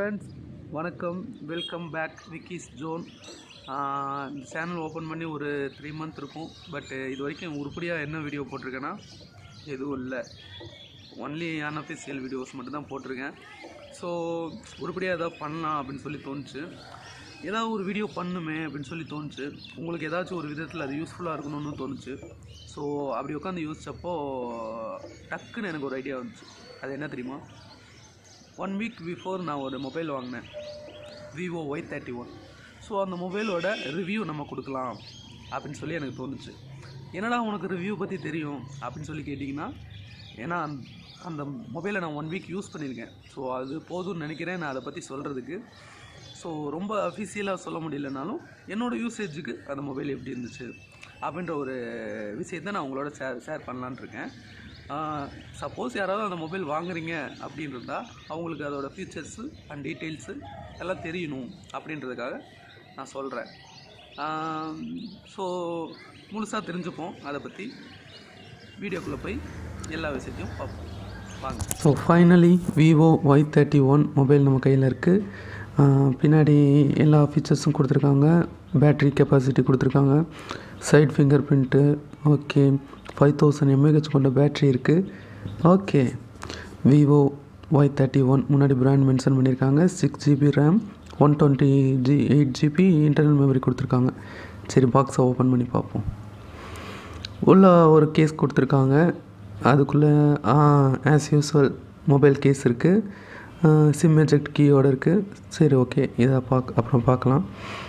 friends வணக்கம் welcome back Vicky's zone இந்த channel open பண்ணி ஒரு த்ரீ மந்த் இருக்கும் பட் இது வரைக்கும் உருப்படியாக என்ன வீடியோ போட்டிருக்கேன்னா எதுவும் இல்லை ஒன்லி அன்அஃபிஷியல் வீடியோஸ் மட்டும்தான் போட்டிருக்கேன் ஸோ உருப்படியாக ஏதாவது பண்ணலாம் அப்படின்னு சொல்லி தோணுச்சு ஏதாவது ஒரு வீடியோ பண்ணுமே அப்படின்னு சொல்லி தோணுச்சு உங்களுக்கு ஏதாச்சும் ஒரு விதத்தில் அது யூஸ்ஃபுல்லாக இருக்கணும்னு தோணுச்சு ஸோ அப்படி உட்காந்து யோசிச்சப்போ டக்குன்னு எனக்கு ஒரு ஐடியா வந்துச்சு அது என்ன தெரியுமா ஒன் வீக் பிஃபோர் நான் ஒரு மொபைல் வாங்கினேன் Vivo Y thirty one so அந்த மொபைலோட ரிவ்யூ நம்ம கொடுக்கலாம் அப்படின்னு சொல்லி எனக்கு தோணுச்சு என்னடா உனக்கு ரிவ்யூ பற்றி தெரியும் அப்படின்னு சொல்லி கேட்டிங்கன்னா ஏன்னா அந்த அந்த மொபைலை நான் ஒன் வீக் யூஸ் பண்ணியிருக்கேன் ஸோ அது போதும்னு நினைக்கிறேன் நான் அதை பற்றி சொல்கிறதுக்கு ஸோ ரொம்ப அஃபிஷியலாக சொல்ல முடியலனாலும் என்னோடய யூசேஜுக்கு அந்த மொபைல் எப்படி இருந்துச்சு அப்படின்ற ஒரு விஷயத்தை நான் உங்களோட ஷேர் ஷேர் பண்ணலான்னு இருக்கேன் சப்போஸ் யாராவது அந்த மொபைல் வாங்குறீங்க அப்படின்னு இருந்தால் அவங்களுக்கு அதோட ஃபீச்சர்ஸு அண்ட் டீட்டெயில்ஸு எல்லாம் தெரியணும் அப்படின்றதுக்காக நான் சொல்கிறேன் ஸோ முழுசாக தெரிஞ்சுப்போம் அதை பற்றி வீடியோக்குள்ளே போய் எல்லா விஷயத்தையும் பார்ப்போம் வாங்க so finally Vivo Y thirty one mobile நம்ம கையில் இருக்குது பின்னாடி எல்லா ஃபீச்சர்ஸும் கொடுத்துருக்காங்க பேட்ரி கெப்பாசிட்டி கொடுத்துருக்காங்க side fingerprint okay five thousand mAh கொண்ட பேட்ரி இருக்குது okay Vivo Y thirty one முன்னாடி பிராண்ட் மென்ஷன் பண்ணியிருக்காங்க six GB RAM one twenty G eight GB internal memory கொடுத்துருக்காங்க சரி பாக்ஸை ஓப்பன் பண்ணி பார்ப்போம் உள்ள ஒரு கேஸ் கொடுத்துருக்காங்க அதுக்குள்ளே ஆஸ் யூஸ்வல் மொபைல் கேஸ் இருக்குது சிம் எஜெக்ட் கீயோட இருக்குது சரி ஓகே இதை பார்க்க அப்புறம் பார்க்கலாம்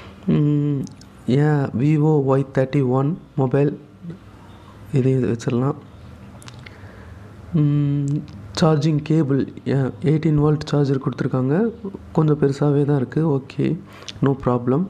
ஏன் Vivo Y thirty one mobile இதே இது வச்சிடலாம் charging cable eighteen volt charger கொடுத்துருக்காங்க கொஞ்சம் பெருசாகவே தான் இருக்குது okay no problem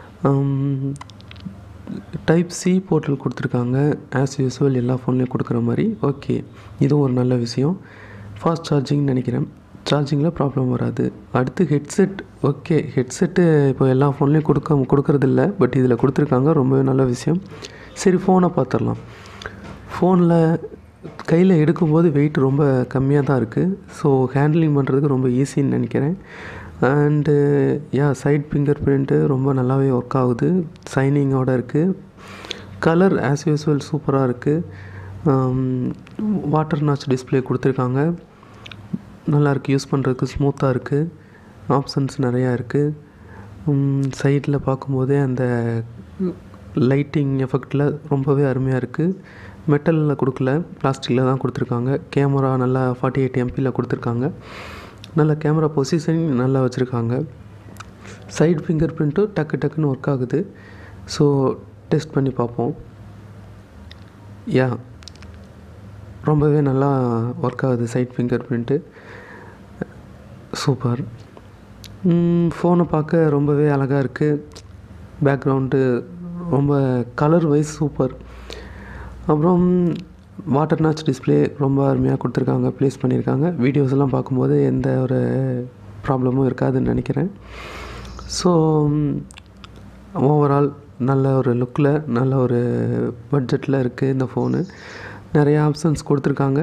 type C portal கொடுத்துருக்காங்க ஆஸ் யூஸ்வல் எல்லா ஃபோன்லேயும் கொடுக்குற மாதிரி ஓகே இதுவும் ஒரு நல்ல விஷயம் ஃபாஸ்ட் சார்ஜிங் நினைக்கிறேன் சார்ஜிங்கில் ப்ராப்ளம் வராது அடுத்து ஹெட்செட் ஓகே ஹெட்செட்டு இப்போ எல்லா ஃபோன்லேயும் கொடுக்க கொடுக்கறதில்ல பட் இதில் கொடுத்துருக்காங்க ரொம்பவே நல்ல விஷயம் சரி ஃபோனை பார்த்துடலாம் ஃபோனில் கையில் எடுக்கும்போது வெயிட் ரொம்ப கம்மியாக தான் இருக்குது ஸோ ஹேண்ட்லிங் பண்ணுறதுக்கு ரொம்ப ஈஸின்னு நினைக்கிறேன் and ya side fingerprint ரொம்ப நல்லாவே ஒர்க் ஆகுது சைனிங்கோடு இருக்குது கலர் ஆஸ் யூஸ்வல் சூப்பராக இருக்குது வாட்டர் நாச் டிஸ்பிளே கொடுத்துருக்காங்க நல்லாயிருக்கு யூஸ் பண்ணுறதுக்கு ஸ்மூத்தாக இருக்குது ஆப்ஷன்ஸ் நிறையா இருக்குது சைடில் பார்க்கும்போதே அந்த லைட்டிங் எஃபெக்டில் ரொம்பவே அருமையாக இருக்குது மெட்டலில் கொடுக்கல பிளாஸ்டிக்கில் தான் கொடுத்துருக்காங்க கேமரா நல்லா ஃபார்ட்டி எயிட் எம்பியில் கொடுத்துருக்காங்க நல்ல கேமரா பொசிஷனிங் நல்லா வச்சுருக்காங்க சைடு ஃபிங்கர் பிரிண்ட்டும் டக்கு டக்குன்னு ஒர்க் ஆகுது ஸோ டெஸ்ட் பண்ணி பார்ப்போம் யா ரொம்பவே நல்லா ஒர்க் ஆகுது சைட் ஃபிங்கர் பிரிண்ட்டு சூப்பர் ஃபோனை பார்க்க ரொம்பவே அழகாக இருக்குது பேக்ரவுண்டு ரொம்ப கலர் வைஸ் சூப்பர் அப்புறம் வாட்டர் நாச் டிஸ்பிளே ரொம்ப அருமையாக கொடுத்துருக்காங்க ப்ளேஸ் பண்ணியிருக்காங்க வீடியோஸ் எல்லாம் பார்க்கும்போது எந்த ஒரு ப்ராப்ளமும் இருக்காதுன்னு நினைக்கிறேன் ஸோ ஓவரால் நல்ல ஒரு லுக்கில் நல்ல ஒரு பட்ஜெட்டில் இருக்குது இந்த ஃபோனு நிறைய ஆப்ஷன்ஸ் கொடுத்துருக்காங்க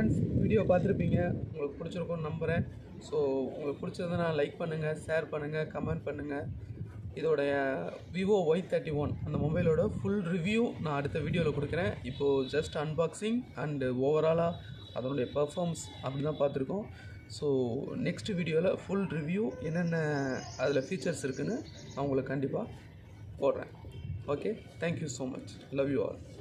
ஃப்ரெண்ட்ஸ் வீடியோ பார்த்துருப்பீங்க உங்களுக்கு பிடிச்சிருக்கும்னு நம்புகிறேன் ஸோ உங்களுக்கு பிடிச்சதுன்னா லைக் பண்ணுங்கள் ஷேர் பண்ணுங்கள் கமெண்ட் பண்ணுங்கள் இதோடைய விவோ ஒய் தேர்ட்டி ஒன் அந்த மொபைலோட ஃபுல் ரிவ்யூ நான் அடுத்த வீடியோவில் கொடுக்குறேன் இப்போது ஜஸ்ட் அன்பாக்சிங் அண்டு ஓவராலாக அதனுடைய பர்ஃபார்மன்ஸ் அப்படி தான் பார்த்துருக்கோம் ஸோ நெக்ஸ்ட் வீடியோவில் ஃபுல் ரிவ்யூ என்னென்ன அதில் ஃபீச்சர்ஸ் இருக்குன்னு நான் உங்களுக்கு கண்டிப்பாக போடுறேன் okay thank you so much love you all